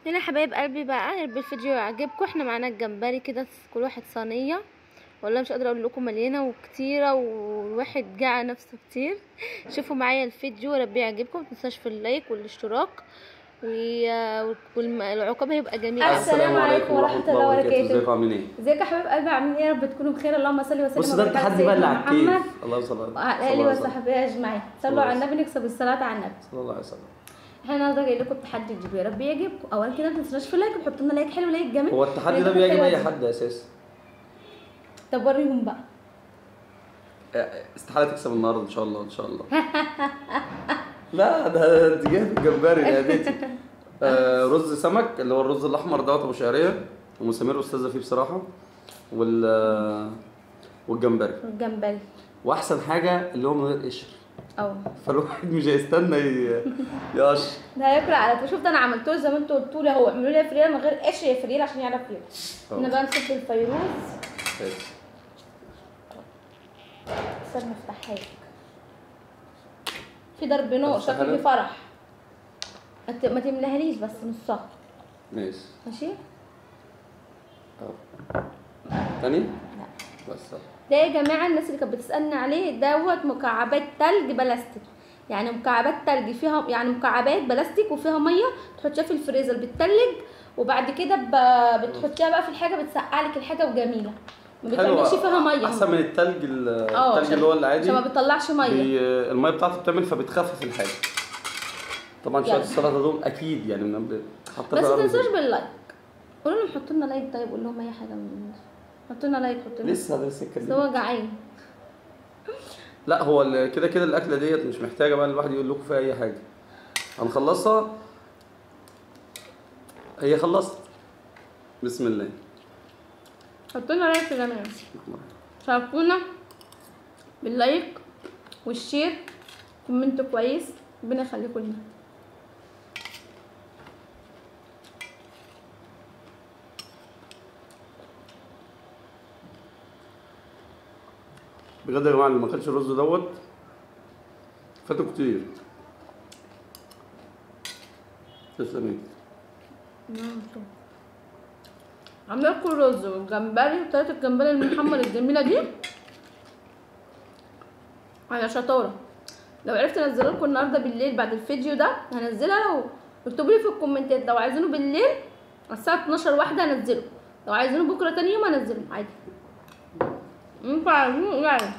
هنا حبايب قلبي بقى يا رب الفيديو يعجبكم احنا معانا الجمبري كده كل واحد صينيه والله مش قادره اقول لكم مليانه وكتيره والواحد جاع نفسه كتير شوفوا معايا الفيديو يا رب يعجبكم متنساش في اللايك والاشتراك و- والعقاب هيبقى جميل أوي. السلام عليكم ورحمة الله وبركاته. ازيكم عاملين ايه؟ ازيك يا حبايب قلبي عاملين ايه يا رب تكونوا بخير اللهم صل وسلم بص ده وبارك التحدي بقى اللي على سيدنا الكيف الله يصلي وعلى اله وصحبه اجمعين صلوا على النبي نكسب الصلاه على النبي صلى الله عليه وسلم احنا النهارده جاي لكم تحدي جديد يا رب يعجبكم اولا كده ما تنسوناش في اللايك وحطوا لنا لايك حلو لايك جميل هو التحدي ده ويعجبكم بيعجب اي حلو. حد اساسا طب وريهم بقى استحاله تكسب النهارده ان شاء الله ان شاء الله لا ده انت جاي في الجمبري يا بيتي آه رز سمك اللي هو الرز الاحمر دوت ابو شعريه ومسامير استاذه فيه بصراحه وال والجمبري الجمبري واحسن حاجه اللي هو من غير قشر اهو فالواحد مش هيستنى ي- يقشر ده هياكل على طول شفت انا عملت له زي ما انتوا قلتوا لي اهو اعملوا لي فريره من غير قشر يا فريره عشان يعرف ياكل أهو. احنا بقى نصب الفيروز ماشي. استنى افتحها لك في ضرب نار أفتحها شكلي لك؟ في فرح ما ت- ما تملاهاليش بس نصها ماشي ماشي أهو. تاني لا بس أهو. ده يا جماعه الناس اللي كانت بتسالني عليه دوت مكعبات تلج بلاستيك يعني مكعبات تلج فيها يعني مكعبات بلاستيك وفيها ميه تحطيها في الفريزر بتتلج وبعد كده ب- بتحطيها بقى في الحاجه بتسقع لك الحاجه وجميله ما حلو بتعملش فيها ميه احسن من التلج ال- اه التلج عشان- اللي هو العادي عشان ما بتطلعش ميه بي... الميه بتاعته بتعمل فبتخفف الحاجه طبعا شويه يلا. السلطه دول اكيد يعني من قبل حتى بس في ما الأرض. تنسوش باللايك قولوا لهم حطوا لنا لايك طيب قول لهم اي حاجه من حطوا لنا لايك حطوا لنا لسه ده لسه بس الكلام هو جعان لا هو ال- كده كده الاكله ديت مش محتاجه بقى الواحد يقول لكم فيها اي حاجه هنخلصها هي خلصت بسم الله حطوا لنا لايك يا جماعه شاركونا باللايك والشير كومنتوا كويس ربنا يخليكم لنا بجد يا جماعه اللي ما كانش الرز دوت فاتوا كتير تسلمي عامله لكم رز والجمبري وطريقه الجمبري المحمر الجميله دي على شطاره لو عرفت انزلها لكم النهارده بالليل بعد الفيديو ده هنزلها لو اكتبوا لي في الكومنتات لو عايزينه بالليل الساعه 12 واحده هنزله لو عايزينه بكره تاني يوم هنزله عادي انتوا عايزينه ايه يعني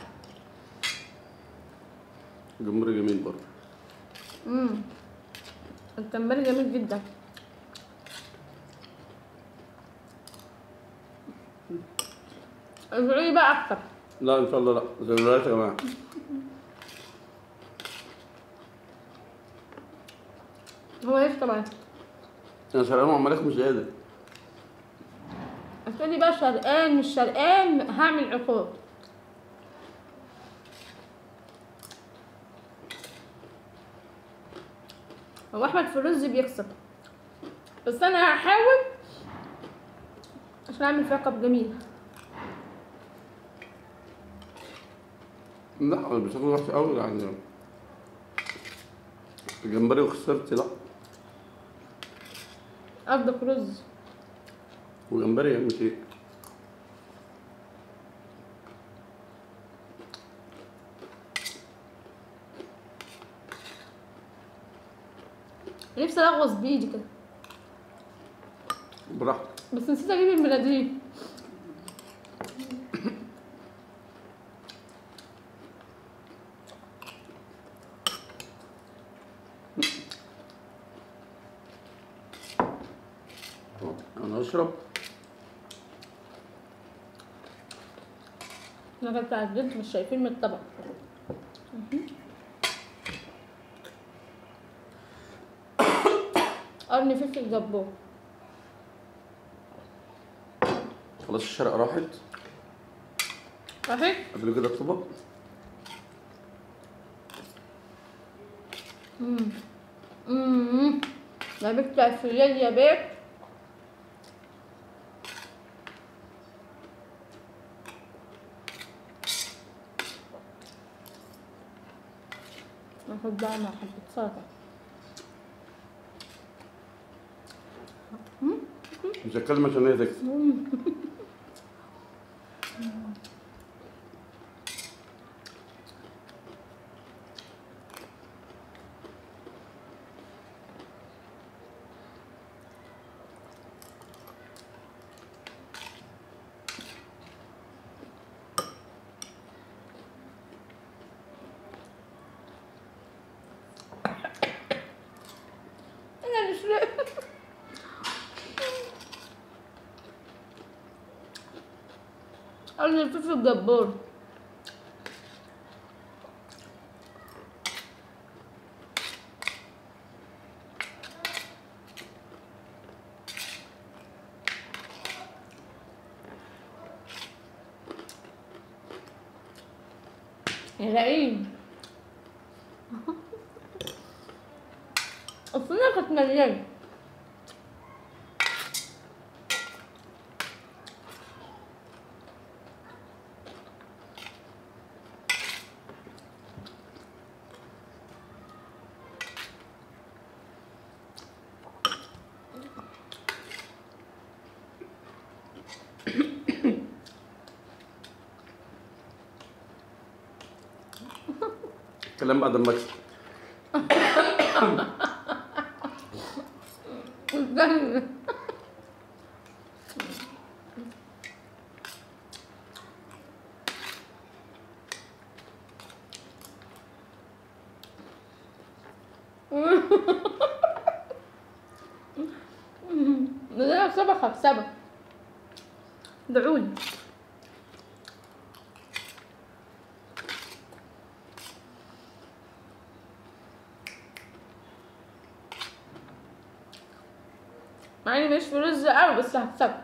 جمبري جميل برضه امم الجمبري جميل جدا ادعوا لي بقى اكتر لا ان شاء الله لا زي دلوقتي يا جماعه هو ايش طبعا انا شغال وعمال اكل مش قادر هتقولي بقى شرقان مش شرقان هعمل عقاب هو احمد في الرز بيكسب بس انا هحاول عشان اعمل فيها عقاب جميل لا انا بشكل وحش قوي يعني الجمبري وخسرت لا قصدك رز وجمبري يعني مش ايه نفسي الغوص بايدي كده براحتك بس نسيت اجيب المناديل انا اشرب انا كنت عدلت مش شايفين من الطبق قرن فلفل جبار خلاص الشرقه راحت صحيح قبل كده الطبق امم يا بيت الفلفل يا بيت ناخد بقى مع حبة سلطة مش هتكلم عشان هي تكسب انا مش لاقي. قال لي الفلفل جبار يا لئيم الصينية كانت مليانة كلام بعد ما اكسب استنى. ده هكسبك هكسبك ادعولي مع اني مش في رز قوي بس هكسبك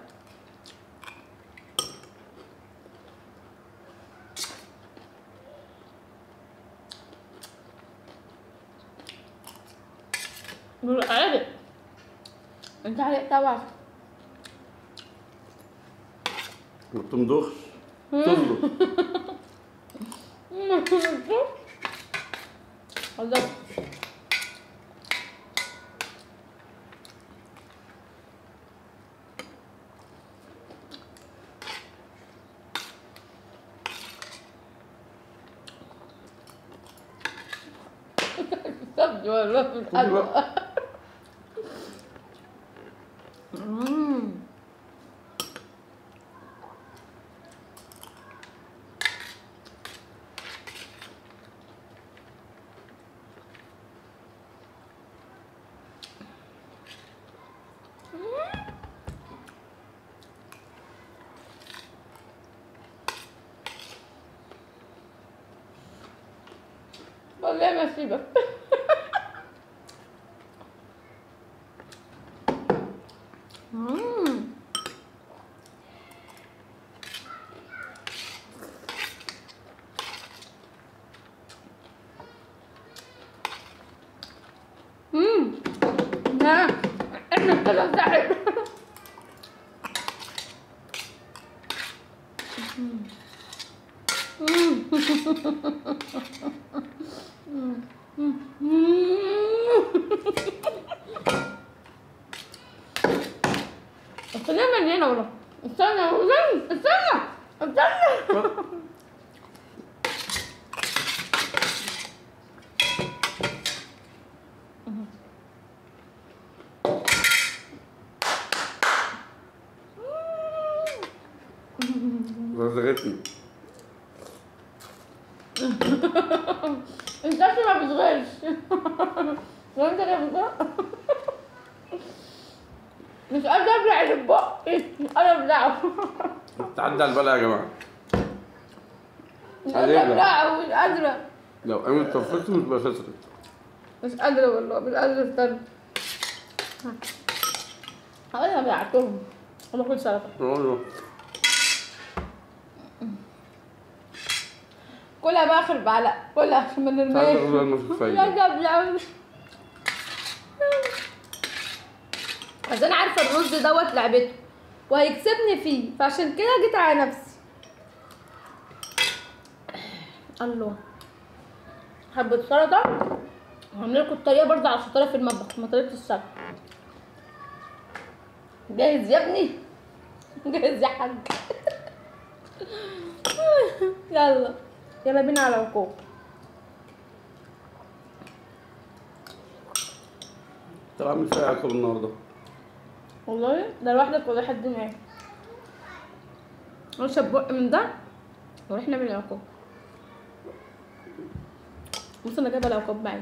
دول عرق انت عرق طبعا ما بتمضخش تظبط خلاص السبت والله في خدي الحلوى بقى مم. والله ما اسيبك مم. مم. لا احنا كده زعل الخلية مليانة والله استنى استنى استنى استنى رزقتني انت اصلا ما بتغيرش لو انت اللي بتغير مش قادرة ابلع اللي في بقي مش قادرة ابلعه تعدي على البلع يا جماعه مش عليك قادرة بقى. ابلعه مش قادرة لو قامت طفلت مش بقى خسرت مش قادرة والله مش قادرة استنى انا بلعتهم انا كل سلطة أيوة. كلها بقى اخر بعلق كلها عشان ما مش عايز نرميش اخد بالي ما في مش فايده عايزة ابلع بس انا عارفة الرز دوت لعبته وهيكسبني فيه فعشان كده جيت على نفسي الله حبة سلطة هعمل لكم الطريقة برضه على الشطارة في المطبخ ما طريقة السلطة جاهز يا ابني جاهز يا حاج يلا يلا بينا على العقوق طلع عامل فيها عقاب النهارده والله ده لوحدك ولا حد معاك اشرب بق من ده ونروح نعمل العقاب بص انا جايبه العقاب معايا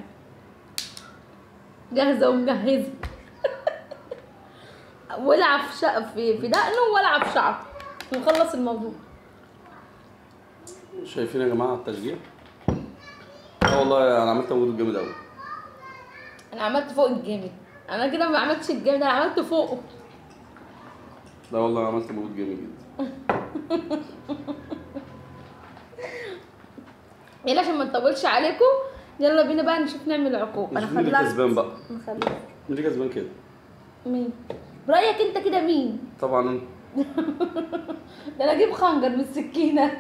جاهزه ومجهزه والعب في شق في في دقنه والعب في شعره ونخلص الموضوع شايفين يا جماعه التشجيع اه والله انا عملت مجهود جامد قوي انا عملت فوق الجامد انا كده ما عملتش الجامد انا عملت فوقه لا والله عملت مجهود جامد جدا يلا عشان ما نطولش عليكم يلا بينا بقى نشوف نعمل عقوق انا نشوف مين اللي خلصت كسبان بقى نخلص مين اللي كسبان كده مين برايك انت كده مين طبعا أنا. ده انا اجيب خنجر من السكينه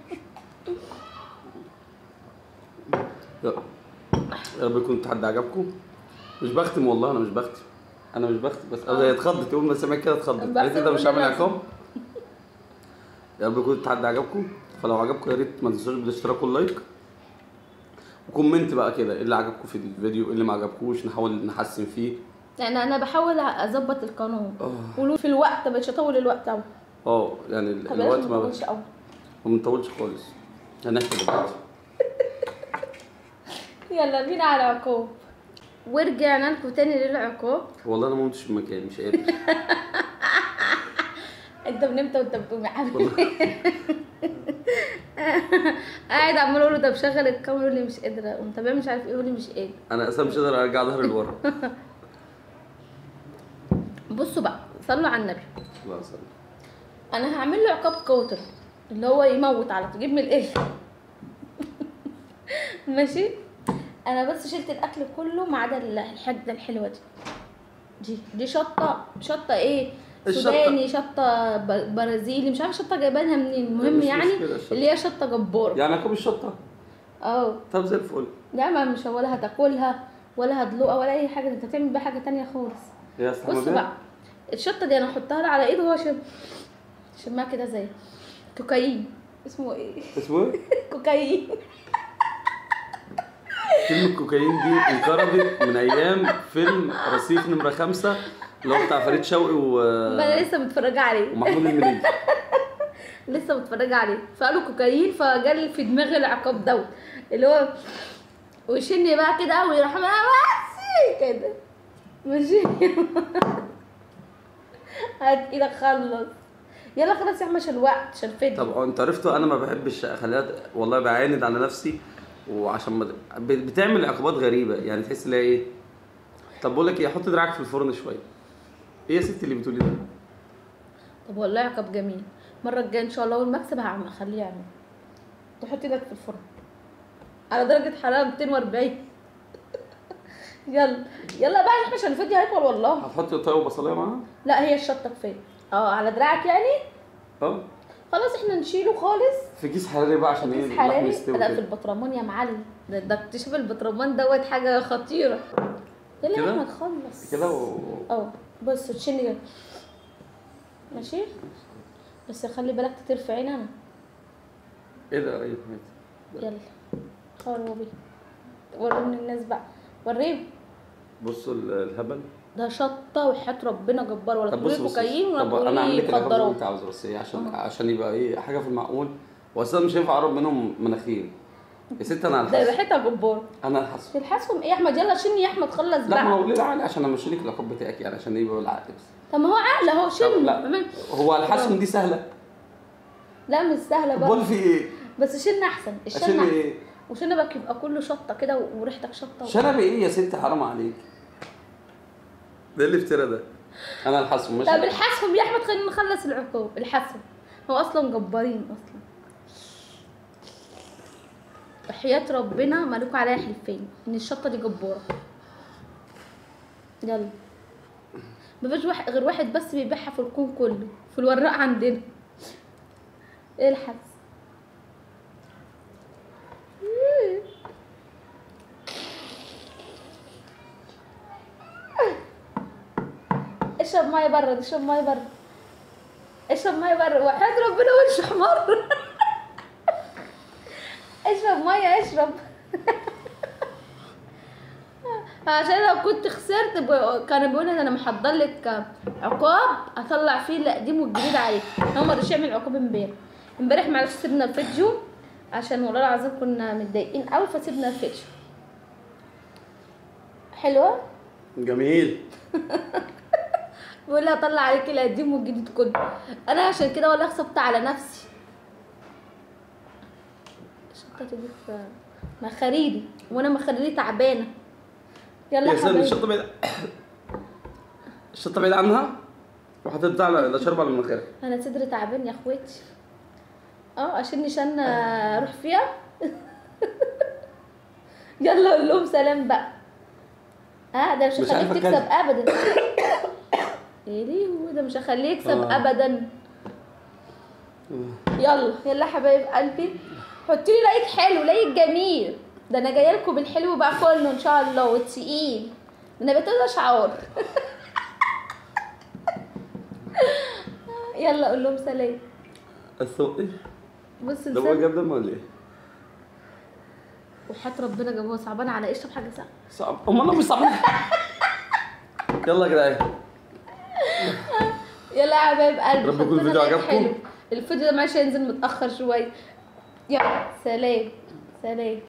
يا يا رب يكون التحدي عجبكم مش بختم والله انا مش بختم انا مش بختم بس هي اتخضت يوم ما سمعت كده اتخضت بختم قالت لي ده مش كل عامل الناس. عقاب يا رب يكون التحدي عجبكم فلو عجبكم يا ريت ما تنسوش بالاشتراك واللايك وكومنت بقى كده ايه اللي عجبكم في الفيديو ايه اللي ما عجبكوش نحاول نحسن فيه يعني انا بحاول اظبط القانون اه قولوا في الوقت مش هطول الوقت قوي اه يعني ال- خلي الوقت بالك ما ما تطولش قوي ما بنطولش خالص هنحكي دلوقتي يلا بينا على عقاب ورجعنا لكم تاني للعقاب والله انا ما قمتش في مكاني مش قادر انت نمت وانت بتقوم يا حبيبي والله قاعد عمال اقول له طب شغل الكاميرا يقول لي مش قادره قمت طب مش عارف ايه يقول لي مش قادر انا اصلا مش قادر ارجع ظهري لورا بصوا بقى صلوا على النبي الله يسلمك انا هعمل له عقاب قاتل اللي هو يموت على طول يجيب من القش ماشي انا بس شلت الاكل كله ما عدا الحته الحلوه دي دي دي شطه شطه ايه الشطة- سوداني شطه ب- برازيلي مش عارفه شطه جايبانها منين المهم مش يعني مشكلة الشطة. اللي هي شطه جباره يعني عقاب الشطه اه طب زي الفل لا ما مش ولا هتاكلها ولا هتدلقها ولا اي حاجه انت هتعمل بيها حاجه تانية خالص يا استاذ بصوا بقى الشطه دي انا احطها له على ايده وهو شم شمها كده زي كوكايين اسمه ايه اسمه ايه؟ كوكايين فيلم الكوكايين دي انقرضت من ايام فيلم رصيف نمرة خمسة اللي هو بتاع فريد شوقي و... ما انا لسه متفرجه عليه ومحمود المليجي لسه متفرجه عليه فقالوا كوكايين فجالي في دماغي العقاب دوت اللي هو ويشني بقى كده ويروح بقى بس كده ماشي هات ايدك خلص يلا خلاص يا عم عشان الوقت عشان الفيديو طب انت عرفتوا انا ما بحبش اخليها والله بعاند على نفسي وعشان ما... ب- بتعمل عقوبات غريبة يعني تحس ان هي ايه طب بقول لك ايه حط دراعك في الفرن شوية ايه يا ستي اللي بتقولي ده؟ طب والله عقاب جميل المره الجايه ان شاء الله اول ما اكسب هعمل اخليه يعمل تحط ايدك في الفرن على درجه حراره 240 يلا يلا بقى احنا عشان الفيديو هيطول والله هتحطي قطايه وبصلايه معاها؟ لا هي الشطه كفايه اه على دراعك يعني اه خلاص احنا نشيله خالص في كيس حراري بقى عشان ايه كيس اللحم حراري يستوي لا في كده. البطرمان يا معلم ده ده اكتشاف البطرمان دوت حاجه خطيره يلا يا كده؟ احمد خلص كده و... اه بص تشيلني كده ماشي بس خلي بالك ترفع عين انا ايه ده ايوه ماشي. يلا خربي وريهم للناس بقى وريهم بصوا ال- الهبل ده شطه وحياه ربنا جبار ولا طب بص تقولي بص كوكايين ولا طب انا اعمل تقولي لك العقاب زي ما مخدرات انت عاوزه بس ايه عشان اه. عشان يبقى ايه حاجه في المعقول واصلا مش هينفع اقرب منهم مناخير يا ست انا ده الحس ريحتها جبار انا الحس تلحسهم ايه يا احمد يلا شيلني يا احمد خلص لا ما بقى هو ليه العقل عشان امشي لك العقاب بتاعك يعني عشان يبقى بالعقل بس طب ما هو عقل اهو طب شيلني لا عمل- هو الحسم دي سهله لا مش سهله بقول بقى في ايه بس شيلنا احسن عشان الشيلنا احسن ايه وشنبك يبقى كله شطه كده وريحتك شطه شنب ايه يا ست حرام عليك ده اللي افترى ده انا الحسم ماشي طب الحسهم يا احمد خلينا نخلص العقاب الحسهم هو اصلا جبارين اصلا وحياة ربنا مالكوا عليا حلفين ان الشطه دي جباره يلا مفيش واحد غير واحد بس بيبيعها في الكون كله في الوراق عندنا الحس اشرب ميه بره اشرب ميه بره اشرب ميه بره وحياة ربنا وش احمر اشرب ميه اشرب عشان لو كنت خسرت ب- كانوا بيقولوا ان انا محضر لك عقاب اطلع فيه القديم والجديد عليك هم رضوش يعمل عقاب امبارح امبارح معلش سيبنا الفيديو عشان والله العظيم كنا متضايقين قوي فسيبنا الفيديو حلوه جميل بقول لها اطلع عليك القديم والجديد كله انا عشان كده والله خصبت على نفسي الشطه تجيب في مخاريري وانا مخاريري تعبانه يلا يا يا سيدي حبايبي الشطه بعيد الشطه بعيد عنها وحطيت على لا شرب على المناخير انا صدري تعبان يا اخواتي اه عشان نشان اروح فيها يلا قول لهم سلام بقى اه ده مش مش هخليك عارفة تكسب ابدا ايه ليه ده مش هخليه يكسب آه. ابدا يلا يلا يا حبايب قلبي حطي لي لايك حلو لايك جميل ده انا جايه لكم بالحلو بقى كله ان شاء الله والتقيل ده انا بتقول شعار يلا قول لهم سلام السوق ايه؟ بص ده هو لسان جاب دم ولا ايه؟ وحياة ربنا جابوها صعبانه على اشرب حاجه ساقعه صعب هم انا مش صعبين يلا يا جدعان يلا يا حبايب قلبي رب يكون حطينا الفيديو لايك عجبكم. حلو الفيديو ده معلش هينزل متاخر شويه يلا سلام سلام